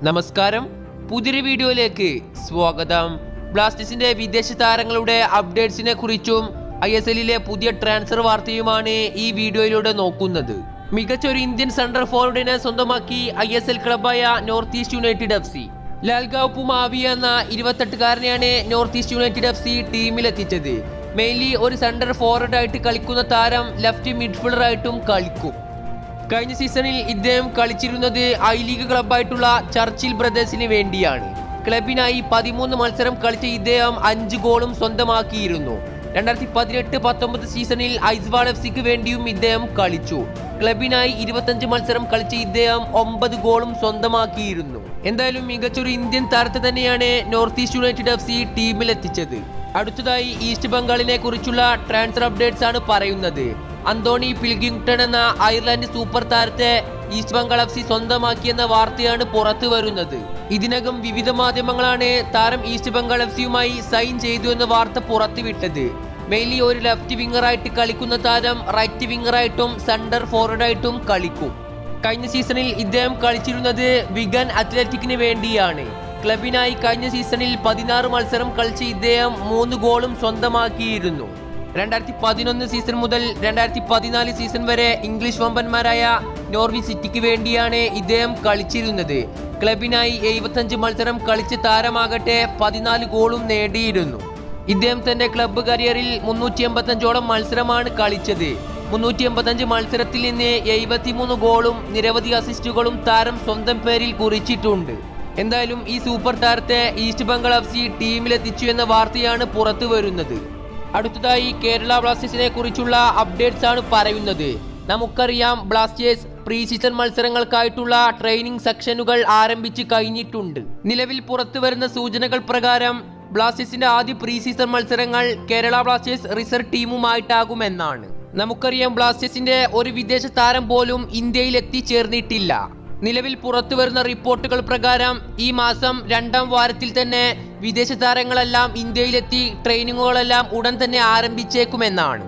നമസ്കാരം പുതിയൊരു വീഡിയോയിലേക്ക് സ്വാഗതം ബ്ലാസ്റ്റേഴ്സിന്റെ വിദേശ താരങ്ങളുടെ അപ്ഡേറ്റ്സിനെ കുറിച്ചും ഐ എസ് എല്ലിലെ പുതിയ ട്രാൻസ്ഫർ വാർത്തയുമാണ് ഈ വീഡിയോയിലൂടെ നോക്കുന്നത് മികച്ച ഒരു ഇന്ത്യൻ സെൻട്രൽ ഫോർവേഡിനെ സ്വന്തമാക്കി ഐ എസ് എൽ ക്ലബായ North East United F C ലാൽഗാവ് പുമാവി എന്ന ഇരുപത്തെട്ടുകാരനെയാണ് North East United F C ടീമിലെത്തിച്ചത് മെയിൻലി ഒരു സെൻട്രൽ ഫോർവേഡ് ആയിട്ട് കളിക്കുന്ന താരം ലെഫ്റ്റ് മിഡ്ഫീൽഡർ ആയിട്ടും കളിക്കും കഴിഞ്ഞ സീസണിൽ ഇദ്ദേഹം കളിച്ചിരുന്നത് ഐ ലീഗ് ക്ലബായിട്ടുള്ള ചർച്ചിൽ ബ്രദേഴ്സിന് വേണ്ടിയാണ് ക്ലബിനായി പതിമൂന്ന് മത്സരം കളിച്ച ഇദ്ദേഹം അഞ്ച് ഗോളും സ്വന്തമാക്കിയിരുന്നു രണ്ടായിരത്തി പതിനെട്ട് പത്തൊമ്പത് സീസണിൽ ഐസ്വാൾ എഫ് സിക്ക് വേണ്ടിയും ഇദ്ദേഹം കളിച്ചു ക്ലബിനായി ഇരുപത്തഞ്ച് മത്സരം കളിച്ച ഇദ്ദേഹം ഒമ്പത് ഗോളും സ്വന്തമാക്കിയിരുന്നു എന്തായാലും മികച്ചൊരു ഇന്ത്യൻ താരത്തെ തന്നെയാണ് North East United F C ടീമിലെത്തിച്ചത് അടുത്തതായി ഈസ്റ്റ് ബംഗാളിനെ കുറിച്ചുള്ള ട്രാൻസ്ഫർ അപ്ഡേറ്റ്സ് ആണ് പറയുന്നത് അന്തോണി പിൽഗിങ്ടൺ എന്ന അയർലൻഡ് സൂപ്പർ താരത്തെ ഈസ്റ്റ് ബംഗാൾ എഫ് സി സ്വന്തമാക്കിയെന്ന വാർത്തയാണ് പുറത്തു വരുന്നത് ഇതിനകം വിവിധ മാധ്യമങ്ങളാണ് താരം ഈസ്റ്റ് ബംഗാൾ എഫ് സിയുമായി സൈൻ ചെയ്തു എന്ന വാർത്ത പുറത്തുവിട്ടത് മെയിൻലി ഒരു ലെഫ്റ്റ് വിങ്ങറായിട്ട് കളിക്കുന്ന താരം റൈറ്റ് വിങ്ങറായിട്ടും സെന്റർ ഫോർവേഡായിട്ടും കളിക്കും കഴിഞ്ഞ സീസണിൽ ഇദ്ദേഹം കളിച്ചിരുന്നത് വിഗൻ അത്ലറ്റിക്കിന് വേണ്ടിയാണ് ക്ലബിനായി കഴിഞ്ഞ സീസണിൽ പതിനാറ് മത്സരം കളിച്ച ഇദ്ദേഹം മൂന്ന് ഗോളും സ്വന്തമാക്കിയിരുന്നു രണ്ടായിരത്തി പതിനൊന്ന് സീസൺ മുതൽ രണ്ടായിരത്തി പതിനാല് സീസൺ വരെ ഇംഗ്ലീഷ് വമ്പന്മാരായ നോർവി സിറ്റിക്ക് വേണ്ടിയാണ് ഇദ്ദേഹം കളിച്ചിരുന്നത് ക്ലബിനായി എഴുപത്തഞ്ച് മത്സരം കളിച്ച താരമാകട്ടെ പതിനാല് ഗോളും നേടിയിരുന്നു ഇദ്ദേഹം തന്റെ ക്ലബ്ബ് കരിയറിൽ മുന്നൂറ്റി എൺപത്തഞ്ചോളം മത്സരമാണ് കളിച്ചത് മുന്നൂറ്റി എൺപത്തഞ്ച് മത്സരത്തിൽ നിന്ന് എഴുപത്തിമൂന്ന് ഗോളും നിരവധി അസിസ്റ്റുകളും താരം സ്വന്തം പേരിൽ കുറിച്ചിട്ടുണ്ട് എന്തായാലും ഈ സൂപ്പർ താരത്തെ ഈസ്റ്റ് ബംഗാൾ എഫ് സി ടീമിലെത്തിച്ചു എന്ന വാർത്തയാണ് പുറത്തു വരുന്നത് അടുത്തതായി കേരള ബ്ലാസ്റ്റേഴ്സിനെ കുറിച്ചുള്ള അപ്ഡേറ്റ്സ് ആണ് പറയുന്നത് നമുക്കറിയാം ബ്ലാസ്റ്റേഴ്സ് പ്രീ സീസൺ മത്സരങ്ങൾക്കായിട്ടുള്ള ട്രെയിനിങ് സെക്ഷനുകൾ ആരംഭിച്ച് കഴിഞ്ഞിട്ടുണ്ട് നിലവിൽ പുറത്തു വരുന്ന സൂചനകൾ പ്രകാരം ബ്ലാസ്റ്റേഴ്സിന്റെ ആദ്യ പ്രീ സീസൺ മത്സരങ്ങൾ കേരള ബ്ലാസ്റ്റേഴ്സ് റിസർവ് ടീമുമായിട്ടാകുമെന്നാണ് നമുക്കറിയാം ബ്ലാസ്റ്റേഴ്സിന്റെ ഒരു വിദേശ താരം പോലും ഇന്ത്യയിൽ എത്തിച്ചേർന്നിട്ടില്ല നിലവിൽ പുറത്തു വരുന്ന റിപ്പോർട്ടുകൾ പ്രകാരം ഈ മാസം രണ്ടാം വാരത്തിൽ തന്നെ വിദേശ താരങ്ങളെല്ലാം ഇന്ത്യയിലെത്തി ട്രെയിനിങ്ങുകളെല്ലാം ഉടൻ തന്നെ ആരംഭിച്ചേക്കുമെന്നാണ്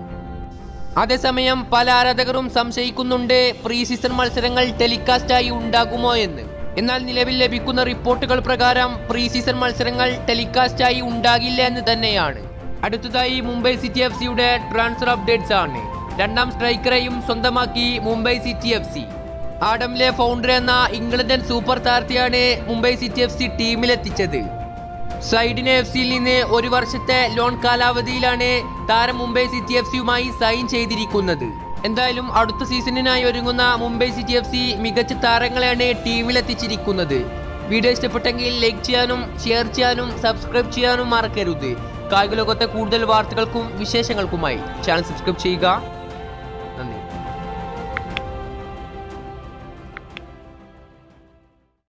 അതേസമയം പല ആരാധകരും സംശയിക്കുന്നുണ്ട് പ്രീ സീസൺ മത്സരങ്ങൾ ടെലികാസ്റ്റായി ഉണ്ടാകുമോ എന്ന് എന്നാൽ നിലവിൽ ലഭിക്കുന്ന റിപ്പോർട്ടുകൾ പ്രകാരം പ്രീ സീസൺ മത്സരങ്ങൾ ടെലികാസ്റ്റായി ഉണ്ടാകില്ല എന്ന് തന്നെയാണ് അടുത്തതായി മുംബൈ സിറ്റി എഫ് സിയുടെ ട്രാൻസ്ഫർ അപ്ഡേറ്റ്സ് ആണ് രണ്ടാം സ്ട്രൈക്കറെയും സ്വന്തമാക്കി Mumbai City F C Adam Le Fondre എന്ന ഇംഗ്ലണ്ടൻ സൂപ്പർ താരത്തെയാണ് മുംബൈ സിറ്റി എഫ് സി ടീമിലെത്തിച്ചത് സൈഡിന് എഫ് സിയിൽ നിന്ന് ഒരു വർഷത്തെ ലോൺ കാലാവധിയിലാണ് താരം മുംബൈ സിറ്റി എഫ് സിയുമായി സൈൻ ചെയ്തിരിക്കുന്നത് എന്തായാലും അടുത്ത സീസണിനായി ഒരുങ്ങുന്ന മുംബൈ സിറ്റി എഫ് സി മികച്ച താരങ്ങളെയാണ് ടീമിലെത്തിച്ചിരിക്കുന്നത് വീഡിയോ ഇഷ്ടപ്പെട്ടെങ്കിൽ ലൈക്ക് ചെയ്യാനും ഷെയർ ചെയ്യാനും സബ്സ്ക്രൈബ് ചെയ്യാനും മറക്കരുത് കായിക ലോകത്തെ കൂടുതൽ വാർത്തകൾക്കും വിശേഷങ്ങൾക്കുമായി ചാനൽ സബ്സ്ക്രൈബ് ചെയ്യുക